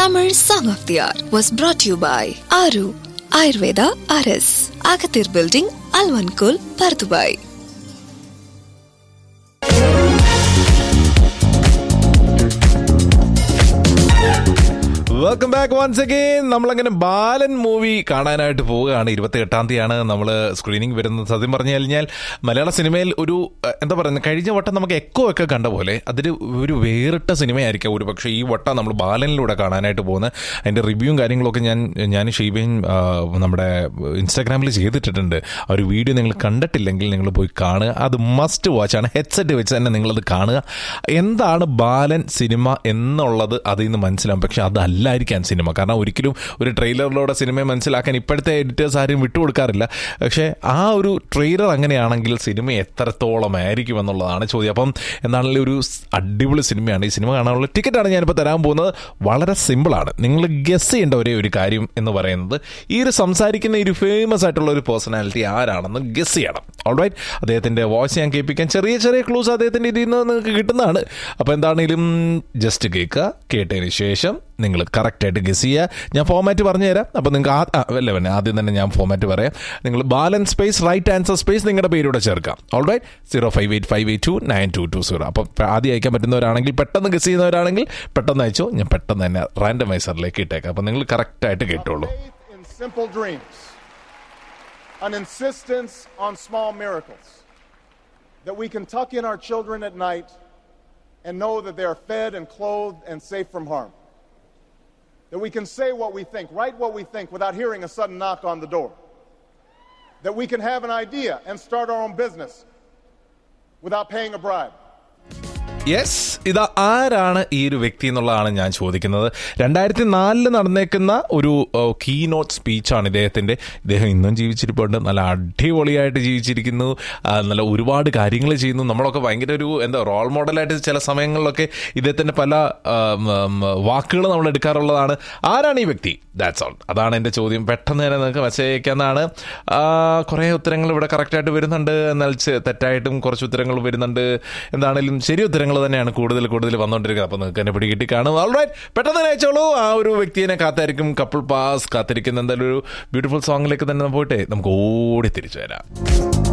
Tamil Song of the Hour was brought to you by Aru Ayurveda RS, Agathir Building, Alvankul, Pardubai. Welcome back once again നമ്മളങ്ങനെ Balan movie കാണാനായിട്ട് പോവുകയാണ് ഇരുപത്തി എട്ടാം തീയതിയാണ് നമ്മൾ screening വരുന്നത് സത്യം പറഞ്ഞു കഴിഞ്ഞാൽ മലയാള സിനിമയിൽ ഒരു അഹ്, എന്താ പറയുന്നത് കഴിഞ്ഞ വട്ടം നമുക്ക് എക്കോ ഒക്കെ കണ്ട പോലെ അതിൽ ഒരു വേറിട്ട സിനിമയായിരിക്കാം ഒരു പക്ഷേ ഈ വട്ടം നമ്മൾ ബാലനിലൂടെ കാണാനായിട്ട് പോകുന്നത് അതിൻ്റെ റിവ്യൂവും കാര്യങ്ങളൊക്കെ ഞാൻ ഞാൻ ഷീബയും ആ, നമ്മുടെ ഇൻസ്റ്റാഗ്രാമിൽ ചെയ്തിട്ടിട്ടുണ്ട് ആ ഒരു വീഡിയോ നിങ്ങൾ കണ്ടിട്ടില്ലെങ്കിൽ നിങ്ങൾ പോയി കാണുക അത് മസ്റ്റ് വാച്ച് ആണ് ഹെഡ്സെറ്റ് വെച്ച് തന്നെ നിങ്ങളത് കാണുക എന്താണ് ബാലൻ സിനിമ എന്നുള്ളത് അതിൽ നിന്ന് മനസ്സിലാവും പക്ഷെ അതല്ലായിരിക്കാം സിനിമ കാരണം ഒരിക്കലും ഒരു ട്രെയിലറിലൂടെ സിനിമയെ മനസ്സിലാക്കാൻ ഇപ്പോഴത്തെ എഡിറ്റേഴ്സ് ആരും വിട്ടുകൊടുക്കാറില്ല പക്ഷേ ആ ഒരു ട്രെയിലർ അങ്ങനെയാണെങ്കിൽ സിനിമ എത്രത്തോളം ആയിരിക്കും എന്നുള്ളതാണ് ചോദ്യം അപ്പം എന്താണെങ്കിലും ഒരു സ് അടിപൊളി സിനിമയാണ് ഈ സിനിമ കാണാനുള്ള ടിക്കറ്റാണ് ഞാനിപ്പോൾ തരാൻ പോകുന്നത് വളരെ സിമ്പിളാണ് നിങ്ങൾ ഗസ് ചെയ്യേണ്ട ഒരേ ഒരു കാര്യം എന്ന് പറയുന്നത് ഈ ഒരു സംസാരിക്കുന്ന ഈ ഒരു ഫേമസ് ആയിട്ടുള്ള ഒരു പേഴ്സണാലിറ്റി ആരാണെന്ന് ഗസ് ചെയ്യണം ഓൾറൈറ്റ് അദ്ദേഹത്തിൻ്റെ വോയിസ് ഞാൻ കേൾപ്പിക്കാൻ ചെറിയ ചെറിയ ക്ലൂസ് അദ്ദേഹത്തിൻ്റെ ഇതിൽ നിന്ന് നിങ്ങൾക്ക് കിട്ടുന്നതാണ് അപ്പോൾ എന്താണെങ്കിലും ജസ്റ്റ് കേൾക്കുക കേട്ടതിന് ശേഷം നിങ്ങൾ കറക്റ്റായിട്ട് ഗസ് ചെയ്യുക ഞാൻ ഫോമാറ്റ് പറഞ്ഞു തരാം അപ്പോൾ നിങ്ങൾക്ക് ആ ആ, അല്ല പിന്നെ ആദ്യം തന്നെ ഞാൻ ഫോമാറ്റ് പറയാം നിങ്ങൾ balance space right answer space നിങ്ങളുടെ പേരൂടെ ചേർക്കാം alright zero five eight five eight two nine two two zero അപ്പോൾ ആദ്യം അയക്കാൻ പറ്റുന്നവരാണെങ്കിൽ പെട്ടെന്ന് ഗസ് ചെയ്യുന്നവരാണെങ്കിൽ പെട്ടെന്ന് അയച്ചോ ഞാൻ പെട്ടെന്ന് തന്നെ റാൻഡമൈസറിലേക്ക് ഇട്ടേക്കാം അപ്പോൾ നിങ്ങൾ കറക്റ്റായിട്ട് കേട്ടോളൂ faith in simple dreams, an insistence on small miracles, that we can tuck in our children at night and know that they are fed and clothed and safe from harm. That we can say what we think, write what we think without hearing a sudden knock on the door. That we can have an idea and start our own business without paying a bribe. Yes ഇത് ആരാണ് ഈ ഒരു വ്യക്തി എന്നുള്ളതാണ് ഞാൻ ചോദിക്കുന്നത് രണ്ടായിരത്തി നാലില് നടന്നേക്കുന്ന ഒരു കീ നോട്ട് സ്പീച്ചാണ് ഇദ്ദേഹത്തിന്റെ ഇദ്ദേഹം ഇന്നും ജീവിച്ചിരിപ്പുണ്ട് നല്ല അടിപൊളിയായിട്ട് ജീവിച്ചിരിക്കുന്നു ആ, നല്ല ഒരുപാട് കാര്യങ്ങൾ ചെയ്യുന്നു നമ്മളൊക്കെ ഭയങ്കര ഒരു എന്താ റോൾ മോഡലായിട്ട് ചില സമയങ്ങളിലൊക്കെ ഇദ്ദേഹത്തിന്റെ പല വാക്കുകൾ നമ്മൾ എടുക്കാറുള്ളതാണ് ആരാണ് ഈ വ്യക്തി ദാറ്റ്സ് ഓൾ അതാണ് എൻ്റെ ചോദ്യം പെട്ടെന്ന് തന്നെ നിങ്ങൾക്ക് മെസ്സേജ് അയക്കാവുന്നതാണ് ആ, കുറേ ഉത്തരങ്ങൾ ഇവിടെ കറക്റ്റായിട്ട് വരുന്നുണ്ട് എന്നാൽ ചെ- തെറ്റായിട്ടും കുറച്ച് ഉത്തരങ്ങൾ വരുന്നുണ്ട് എന്താണെങ്കിലും ശരി ഉത്തരങ്ങൾ തന്നെയാണ് കൂടുതൽ കൂടുതൽ വന്നുകൊണ്ടിരിക്കുന്നത് അപ്പോൾ നിങ്ങൾക്ക് തന്നെ പിടികിട്ടി കാണും ഓൾറൈറ്റ് പെട്ടെന്ന് തന്നെ അയച്ചോളൂ ആ ഒരു വ്യക്തിയെ കാത്തായിരിക്കും കപ്പിൾ പാസ് കാത്തിരിക്കുന്ന എന്തായാലും ഒരു ബ്യൂട്ടിഫുൾ സോങ്ങിലേക്ക് തന്നെ പോയിട്ട് നമുക്ക് ഓടി തിരിച്ചു വരാം